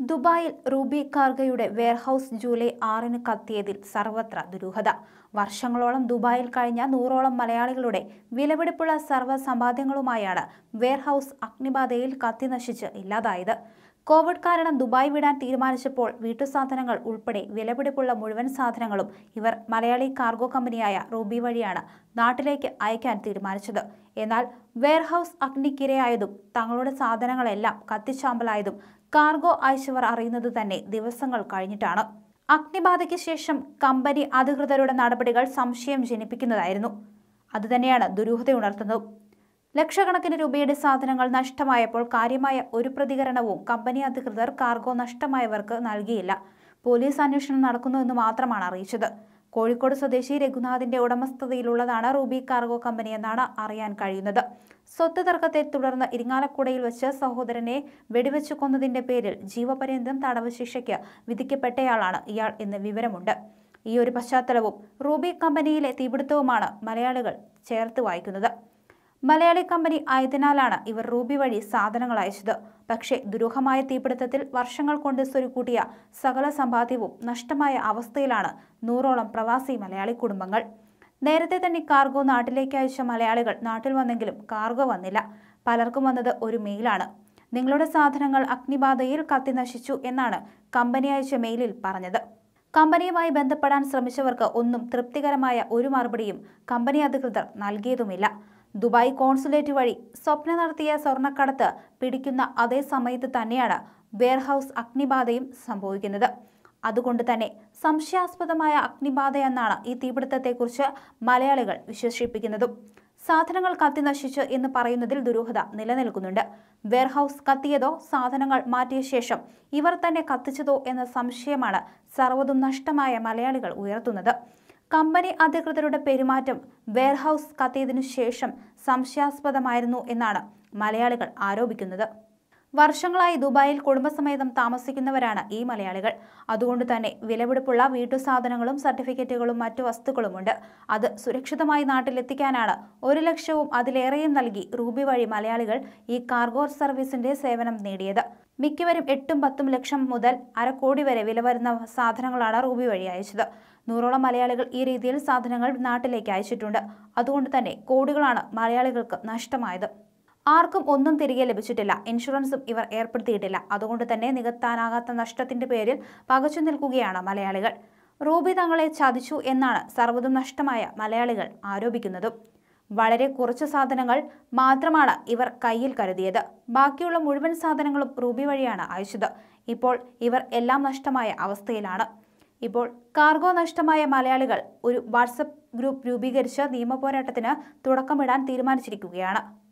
ദുബായിൽ Ruby കാർഗയുടെ warehouse July ആറിന് കത്തിയതിൽ സർവത്ര ദുരൂഹത വർഷങ്ങളോളം ദുബായിൽ കഴിഞ്ഞ നൂറോളം മലയാളികളുടെ വിലപിടിപ്പുള്ള സർവ്വ സമ്പാദ്യങ്ങളുമായാണ് വെയർഹൌസ് അഗ്നിബാധയിൽ കത്തിനശിച്ച് ഇല്ലാതായത് കോവിഡ് കാരണം ദുബായ് വിടാൻ തീരുമാനിച്ചപ്പോൾ വീട്ടുസാധനങ്ങൾ ഉൾപ്പെടെ വിലപിടിപ്പുള്ള മുഴുവൻ സാധനങ്ങളും ഇവർ മലയാളി കാർഗോ കമ്പനിയായ റൂബി വഴിയാണ് നാട്ടിലേക്ക് അയക്കാൻ തീരുമാനിച്ചത് എന്നാൽ വെയർഹൌസ് അഗ്നിക്കിരയായതും തങ്ങളുടെ സാധനങ്ങളെല്ലാം കത്തിച്ചാമ്പലായതും കാർഗോ അയച്ചവർ അറിയുന്നത് തന്നെ ദിവസങ്ങൾ കഴിഞ്ഞിട്ടാണ് അഗ്നിബാധയ്ക്ക് ശേഷം കമ്പനി അധികൃതരുടെ നടപടികൾ സംശയം ജനിപ്പിക്കുന്നതായിരുന്നു അതുതന്നെയാണ് ദുരൂഹതയുണർത്തുന്നത് ലക്ഷക്കണക്കിന് രൂപയുടെ സാധനങ്ങൾ നഷ്ടമായപ്പോൾ കാര്യമായ ഒരു പ്രതികരണവും കമ്പനി അധികൃതർ കാർഗോ നഷ്ടമായവർക്ക് നൽകിയില്ല പോലീസ് അന്വേഷണം നടക്കുന്നുവെന്ന് മാത്രമാണ് അറിയിച്ചത് കോഴിക്കോട് സ്വദേശി രഘുനാഥിന്റെ ഉടമസ്ഥതയിലുള്ളതാണ് റൂബി കാർഗോ കമ്പനി എന്നാണ് അറിയാൻ കഴിയുന്നത് സ്വത്ത് തർക്കത്തെ തുടർന്ന് ഇരിങ്ങാലക്കുടയിൽ വെച്ച് സഹോദരനെ വെടിവെച്ചു കൊന്നതിന്റെ പേരിൽ ജീവപര്യന്തം തടവ് ശിക്ഷയ്ക്ക് വിധിക്കപ്പെട്ടയാളാണ് ഇയാൾ എന്ന് വിവരമുണ്ട് ഈ ഒരു പശ്ചാത്തലവും റൂബി കമ്പനിയിലെ തീപിടുത്തവുമാണ് മലയാളികൾ ചേർത്ത് വായിക്കുന്നത് മലയാളി കമ്പനി ആയതിനാലാണ് ഇവർ റൂബി വഴി സാധനങ്ങൾ അയച്ചത് പക്ഷേ ദുരൂഹമായ തീപിടുത്തത്തിൽ വർഷങ്ങൾ കൊണ്ട് സ്വരുക്കൂട്ടിയ സകല സമ്പാദ്യവും നഷ്ടമായ അവസ്ഥയിലാണ് നൂറോളം പ്രവാസി മലയാളി കുടുംബങ്ങൾ നേരത്തെ തന്നെ കാർഗോ നാട്ടിലേക്ക് അയച്ച മലയാളികൾ നാട്ടിൽ വന്നെങ്കിലും കാർഗോ വന്നില്ല പലർക്കും വന്നത് ഒരു മെയിലാണ് നിങ്ങളുടെ സാധനങ്ങൾ അഗ്നിബാധയിൽ കത്തി നശിച്ചു എന്നാണ് കമ്പനി അയച്ച മെയിലിൽ പറഞ്ഞത് കമ്പനിയുമായി ബന്ധപ്പെടാൻ ശ്രമിച്ചവർക്ക് ഒന്നും തൃപ്തികരമായ ഒരു മറുപടിയും കമ്പനി അധികൃതർ നൽകിയതുമില്ല ദുബായ് കോൺസുലേറ്റ് വഴി സ്വപ്ന നടത്തിയ സ്വർണ്ണക്കടത്ത് പിടിക്കുന്ന അതേ സമയത്ത് തന്നെയാണ് വെയർഹൌസ് അഗ്നിബാധയും സംഭവിക്കുന്നത് അതുകൊണ്ട് തന്നെ സംശയാസ്പദമായ അഗ്നിബാധ എന്നാണ് ഈ തീപിടുത്തത്തെക്കുറിച്ച് മലയാളികൾ വിശേഷിപ്പിക്കുന്നതും സാധനങ്ങൾ കത്തി നശിച്ചു എന്ന് പറയുന്നതിൽ ദുരൂഹത നിലനിൽക്കുന്നുണ്ട് വെയർഹൌസ് കത്തിയതോ സാധനങ്ങൾ മാറ്റിയ ശേഷം ഇവർ തന്നെ കത്തിച്ചതോ എന്ന സംശയമാണ് സർവ്വതും നഷ്ടമായ മലയാളികൾ ഉയർത്തുന്നത് കമ്പനി അധികൃതരുടെ പെരുമാറ്റം വെയർഹൌസ് കത്തിയതിനു ശേഷം സംശയാസ്പദമായിരുന്നു എന്നാണ് മലയാളികൾ ആരോപിക്കുന്നത് വർഷങ്ങളായി ദുബായിൽ കുടുംബസമേതം താമസിക്കുന്നവരാണ് ഈ മലയാളികൾ അതുകൊണ്ട് തന്നെ വിലപിടിപ്പുള്ള വീട്ടുസാധനങ്ങളും സർട്ടിഫിക്കറ്റുകളും മറ്റു വസ്തുക്കളുമുണ്ട് അത് സുരക്ഷിതമായി നാട്ടിലെത്തിക്കാനാണ് ഒരു ലക്ഷവും അതിലേറെയും നൽകി റൂബി വഴി മലയാളികൾ ഈ കാർഗോ സർവീസിന്റെ സേവനം നേടിയത് മിക്കവരും എട്ടും പത്തും ലക്ഷം മുതൽ അരക്കോടി വരെ വില വരുന്ന സാധനങ്ങളാണ് റൂബി വഴി അയച്ചത് നൂറോളം മലയാളികൾ ഈ രീതിയിൽ സാധനങ്ങൾ നാട്ടിലേക്ക് അയച്ചിട്ടുണ്ട് അതുകൊണ്ട് തന്നെ കോടികളാണ് മലയാളികൾക്ക് നഷ്ടമായത് ആർക്കും ഒന്നും തിരികെ ലഭിച്ചിട്ടില്ല ഇൻഷുറൻസും ഇവർ ഏർപ്പെടുത്തിയിട്ടില്ല അതുകൊണ്ട് തന്നെ നികത്താനാകാത്ത നഷ്ടത്തിന്റെ പേരിൽ പകച്ചു നിൽക്കുകയാണ് മലയാളികൾ റൂബി തങ്ങളെ ചതിച്ചു എന്നാണ് സർവ്വതും നഷ്ടമായ മലയാളികൾ ആരോപിക്കുന്നതും വളരെ കുറച്ച് സാധനങ്ങൾ മാത്രമാണ് ഇവർ കയ്യിൽ കരുതിയത് ബാക്കിയുള്ള മുഴുവൻ സാധനങ്ങളും റൂബി വഴിയാണ് അയച്ചത് ഇപ്പോൾ ഇവർ എല്ലാം നഷ്ടമായ അവസ്ഥയിലാണ് ഇപ്പോൾ കാർഗോ നഷ്ടമായ മലയാളികൾ ഒരു വാട്സപ്പ് ഗ്രൂപ്പ് രൂപീകരിച്ച് നിയമപോരാട്ടത്തിന് തുടക്കമിടാൻ തീരുമാനിച്ചിരിക്കുകയാണ്